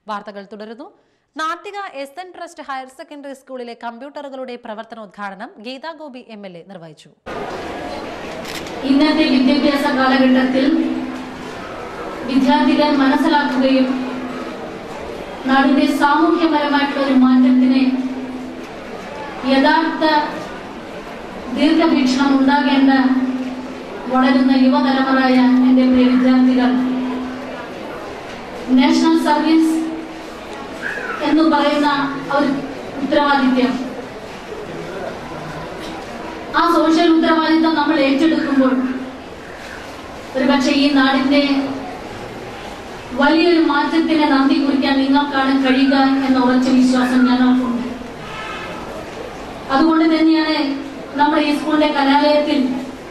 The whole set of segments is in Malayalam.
വാർത്തകൾ തുടരുന്നു Nattika S N trust higher secondary സ്കൂളിലെ കമ്പ്യൂട്ടറുകളുടെ പ്രവർത്തനോദ്ഘാടനം Geetha Gopi M L A നിർവഹിച്ചു ഇന്നത്തെ വിദ്യാഭ്യാസ കാലഘട്ടത്തിൽ വിദ്യാർത്ഥികൾ മനസ്സിലാക്കുകയും നാടിന്റെ സാമൂഹ്യപരമായിട്ടുള്ള ഒരു മാറ്റത്തിന് യഥാർത്ഥ ദീർഘവീക്ഷണം ഉണ്ടാകേണ്ട വളരുന്ന യുവതലമുറയായ എൻ്റെ പ്രിയ വിദ്യാർത്ഥികൾ നാഷണൽ സർവീസ് എന്ന് പറയുന്ന ഒരു ഉത്തരവാദിത്യം ആ സോഷ്യൽ ഉത്തരവാദിത്തം നമ്മൾ ഏറ്റെടുക്കുമ്പോൾ ഒരുപക്ഷെ ഈ നാടിന്റെ വലിയൊരു മാറ്റത്തിന് നന്ദി കുറിക്കാൻ നിങ്ങൾക്കാണ് കഴിയുക എന്ന ഉറച്ച വിശ്വാസം ഞങ്ങൾക്കുണ്ട് അതുകൊണ്ട് തന്നെയാണ് നമ്മുടെ ഈ സ്കൂളിന്റെ കലാലയത്തിൽ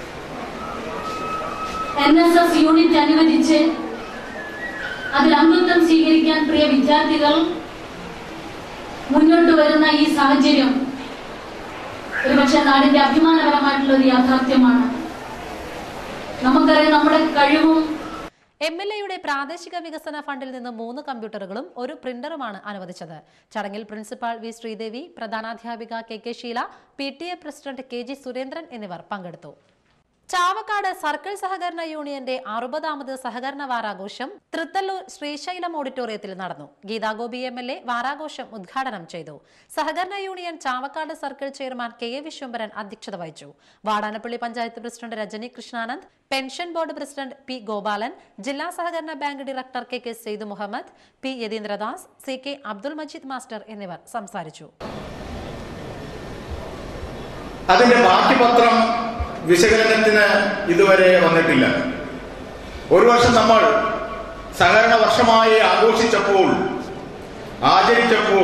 എൻ എസ് എസ് യൂണിറ്റ് അനുവദിച്ച് അതിൽ അംഗത്വം സ്വീകരിക്കാൻ പ്രിയ വിദ്യാർത്ഥികൾ മുന്നോട്ട് വരുന്ന ഈ സാഹചര്യം ഒരുപക്ഷെ നാടിന്റെ അഭിമാനപരമായിട്ടുള്ള ഒരു യാഥാർത്ഥ്യമാണ് നമുക്കറിയാം നമ്മുടെ കഴിവും എം എൽ എയുടെ പ്രാദേശിക വികസന ഫണ്ടിൽ നിന്ന് മൂന്ന് കമ്പ്യൂട്ടറുകളും ഒരു പ്രിന്ററുമാണ് അനുവദിച്ചത് ചടങ്ങിൽ പ്രിൻസിപ്പാൾ വി ശ്രീദേവി പ്രധാനാധ്യാപിക K K Sheela P T A president K G Surendran എന്നിവർ പങ്കെടുത്തു ചാവക്കാട് സർക്കിൾ സഹകരണ യൂണിയന്റെ അറുപതാമത് സഹകരണ വാരാഘോഷം തൃത്തല്ലൂർ ശ്രീശൈലം ഓഡിറ്റോറിയത്തിൽ നടന്നു ഗീതാഗോപി എം എൽ എ വാരാഘോഷം ഉദ്ഘാടനം ചെയ്തു സഹകരണ union Chavakkad circle chairman K A Viswambharan അധ്യക്ഷത വഹിച്ചു Vadanappally panchayat president Rajani Krishnanand pension board president P Gopalan ജില്ലാ സഹകരണ bank director K K Syed Muhammad P Yatheendradas C K Abdul Majeed master എന്നിവർ സംസാരിച്ചു അതിന്റെ ബാക്കി പത്രം വിശകലനത്തിന് ഇതുവരെ വന്നിട്ടില്ല ഒരു വർഷം നമ്മൾ സഹകരണ വർഷമായി ആഘോഷിച്ചപ്പോൾ ആചരിച്ചപ്പോൾ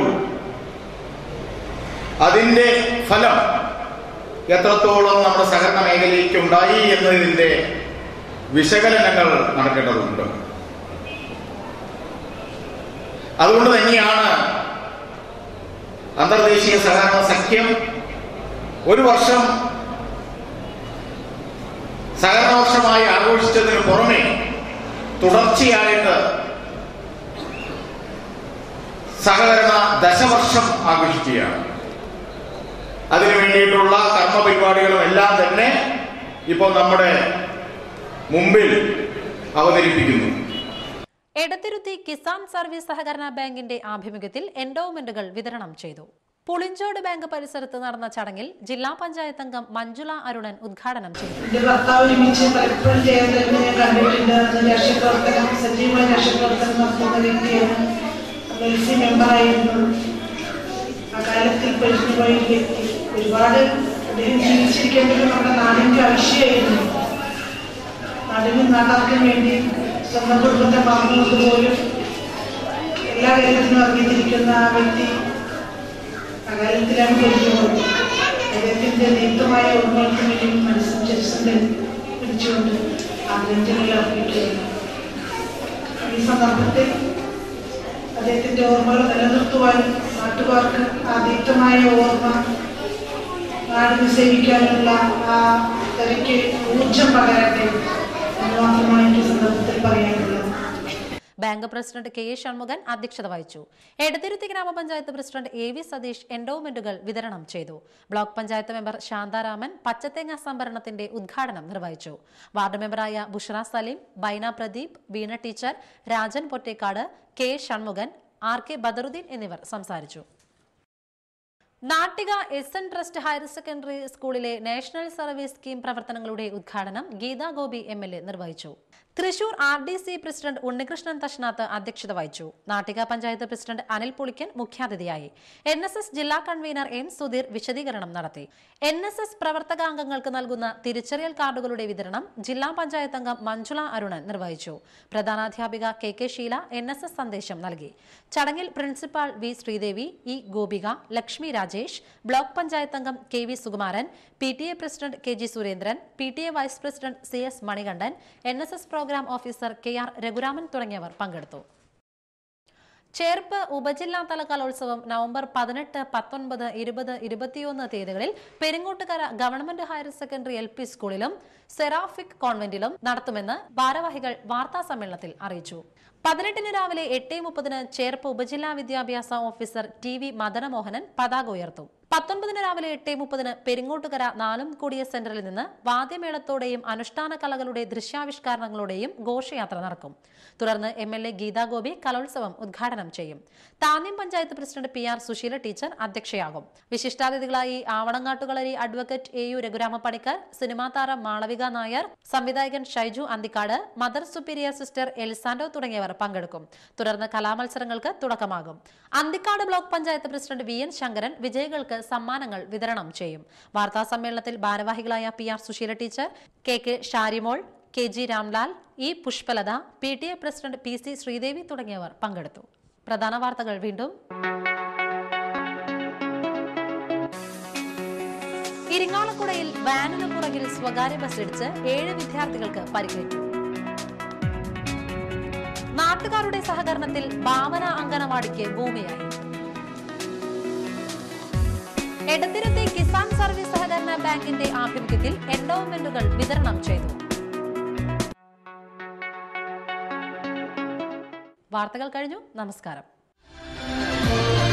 അതിന്റെ ഫലം എത്രത്തോളം നമ്മുടെ സഹകരണ മേഖലയ്ക്ക് ഉണ്ടായി എന്നതിന്റെ വിശകലനങ്ങൾ നടക്കേണ്ടതുണ്ട് അതുകൊണ്ട് തന്നെയാണ് അന്തർദേശീയ സഹകരണ സഖ്യം ഒരു വർഷം സഹകരണ വർഷമായി ആഘോഷിച്ചതിന് പുറമെ തുടർച്ചയായിട്ട് സഹകരണ ദശവർഷം ആഘോഷിക്കുകയാണ് അതിനു വേണ്ടിയിട്ടുള്ള കർമ്മ പരിപാടികളും എല്ലാം തന്നെ ഇപ്പോൾ നമ്മുടെ മുമ്പിൽ അവതരിപ്പിക്കുന്നു എടത്തിരുത്തി കിസാൻ സർവീസ് സഹകരണ ബാങ്കിന്റെ ആഭിമുഖ്യത്തിൽ എൻഡോവ്മെന്റുകൾ വിതരണം ചെയ്തു പുളിഞ്ചോട് ബാങ്ക് പരിസരത്ത് നടന്ന ചടങ്ങിൽ ജില്ലാ പഞ്ചായത്ത് അംഗം മഞ്ജുള അരുണൻ ഉദ്ഘാടനം ചെയ്തു എന്റെ ഭർത്താവ് ഒരുമിച്ച് പലപ്പോഴും ചെയ്യുന്നതിന് ഞാൻ കണ്ടിട്ടുണ്ട് അന്ന് രാഷ്ട്രീയ പ്രവർത്തനം സജീവമായ രാഷ്ട്രീയ പ്രവർത്തനം നടത്തുന്ന വ്യക്തിയാണ് എൽ സി മെമ്പറായിരുന്നു ആ കാലത്തിൽ പോയ ഒരു വ്യക്തി ഒരുപാട് അദ്ദേഹം ജീവിച്ചിരിക്കേണ്ടത് നമ്മുടെ നാടിന്റെ ആവശ്യമായിരുന്നു നാടിനും നാട്ടാർക്കും വേണ്ടി സ്വന്തം കുടുംബത്തെ മറന്നുകൊണ്ട് പോലും എല്ലാ കാര്യത്തിനും ഇറങ്ങിത്തിരിക്കുന്ന ആ വ്യക്തി അകാലത്തിലാണ് കഴിയുന്നത് അദ്ദേഹത്തിന്റെ ദീപ്തമായ ഓർമ്മകൾക്ക് വേണ്ടി മനസ്സും ചെറുസും പിടിച്ചുകൊണ്ട് ആദരാഞ്ജലികൾ അർപ്പിക്കുകയാണ് ഈ സന്ദർഭത്തിൽ അദ്ദേഹത്തിന്റെ ഓർമ്മകൾ നിലനിർത്തുവാൻ നാട്ടുകാർക്ക് ആ ദീപ്തമായ ഓർമ്മ നാടിന് സേവിക്കാനുള്ള ആ തിരക്ക് ഊർജം പകരട്ടെ എന്ന് മാത്രമാണ് എനിക്ക് ഈ സന്ദർഭത്തിൽ പറയാനുള്ളത് bank president K A Shanmughan അധ്യക്ഷത വഹിച്ചു എടത്തിരുത്തി ഗ്രാമപഞ്ചായത്ത് പ്രസിഡന്റ് എ വി സതീഷ് എൻഡോവ്മെന്റുകൾ വിതരണം ചെയ്തു ബ്ലോക്ക് പഞ്ചായത്ത് മെമ്പർ ശാന്താരാമൻ പച്ചത്തേങ്ങ സംഭരണത്തിന്റെ ഉദ്ഘാടനം നിർവഹിച്ചു വാർഡ് മെമ്പറായ Bushara Saleem Baina Pradeep Veena teacher Rajan Pottekkad K A Shanmughan R K Badaruddin എന്നിവർ സംസാരിച്ചു Nattika S N trust higher secondary സ്കൂളിലെ നാഷണൽ സർവീസ് സ്കീം പ്രവർത്തനങ്ങളുടെ ഉദ്ഘാടനം Geetha Gopi M L A നിർവഹിച്ചു Thrissur R D C president Unnikrishnan തഷ്നാത്ത് അധ്യക്ഷത വഹിച്ചു നാട്ടിക പഞ്ചായത്ത് പ്രസിഡന്റ് അനിൽ പുളിക്കൻ മുഖ്യാതിഥിയായി എൻ എസ് എസ് ജില്ലാ കൺവീനർ എൻ സുധീർ വിശദീകരണം നടത്തി എൻ എസ് എസ് പ്രവർത്തകാംഗങ്ങൾക്ക് നൽകുന്ന തിരിച്ചറിയൽ കാർഡുകളുടെ വിതരണം ജില്ലാ പഞ്ചായത്ത് അംഗം മഞ്ജുള അരുണൻ നിർവഹിച്ചു പ്രധാനാധ്യാപിക K K Sheela N S S സന്ദേശം നൽകി ചടങ്ങിൽ principal V Sreedevi E Gopika Lakshmi Rajesh block panchayat അംഗം K V Sukumaran P T A president K G Surendran P T A vice president C S Manikandan N S S programme officer K R Raghuraman തുടങ്ങിയവർ പങ്കെടുത്തു ചേർപ്പ് ഉപജില്ലാതല കലോത്സവം നവംബർ പതിനെട്ട് പത്തൊൻപത് ഇരുപത് ഇരുപത്തിയൊന്ന് തീയതികളിൽ Peringottukara government higher secondary L P സ്കൂളിലും സെറാഫിക് കോൺവെന്റിലും നടത്തുമെന്ന് ഭാരവാഹികൾ വാർത്താ സമ്മേളനത്തിൽ അറിയിച്ചു പതിനെട്ടിന് രാവിലെ എട്ട് മുപ്പതിന് ചേർപ്പ് ഉപജില്ലാ വിദ്യാഭ്യാസ ഓഫീസർ ടി വി മദനമോഹനൻ പതാക ഉയർത്തും പത്തൊൻപതിന് രാവിലെ എട്ട് മുപ്പതിന് പെരിങ്ങോട്ടുകര നാലും കൂടിയ സെന്ററിൽ നിന്ന് വാദ്യമേളത്തോടെയും അനുഷ്ഠാന കലകളുടെ ദൃശ്യാവിഷ്കരണങ്ങളോടെയും ഘോഷയാത്ര നടക്കും തുടർന്ന് M L A Geetha Gopi കലോത്സവം ഉദ്ഘാടനം ചെയ്യും Thanyam panchayat president P R Susheela teacher അധ്യക്ഷയാകും വിശിഷ്ടാതിഥികളായി Avanangattukalari advocate A U Raghurama Panicker cinema താരം മാളവിക നായർ സംവിധായകൻ Shyju Anthikad mother superior sister Elsando തുടങ്ങിയവർ പങ്കെടുക്കും തുടർന്ന് കലാമത്സരങ്ങൾക്ക് തുടക്കമാകും Anthikad block panchayat president V N Sankaran വിജയികൾക്ക് സമ്മാനങ്ങൾ വിതരണം ചെയ്യും വാർത്താ സമ്മേളനത്തിൽ ഭാരവാഹികളായ P R Susheela teacher K K Sharimol K G Ramlal E Pushpalatha P T A president P C Sreedevi തുടങ്ങിയവർ പങ്കെടുത്തു പ്രധാന വാർത്തകൾ വീണ്ടും ഇരിങ്ങാലക്കുടയിൽ വാനിന് പുറകിൽ സ്വകാര്യ ബസ് ഇടിച്ച് ഏഴ് വിദ്യാർത്ഥികൾക്ക് പരിക്കേറ്റു നാട്ടുകാരുടെ സഹകരണത്തിൽ ഭാവന അങ്കനവാടിക്ക് ഭൂമിയായി എടത്തിരുത്തി കിസാൻ സർവീസ് സഹകരണ ബാങ്കിന്റെ ആഭിമുഖ്യത്തിൽ എൻഡോവ്മെന്റുകൾ വിതരണം ചെയ്തു വാർത്തകൾ കഴിഞ്ഞു നമസ്കാരം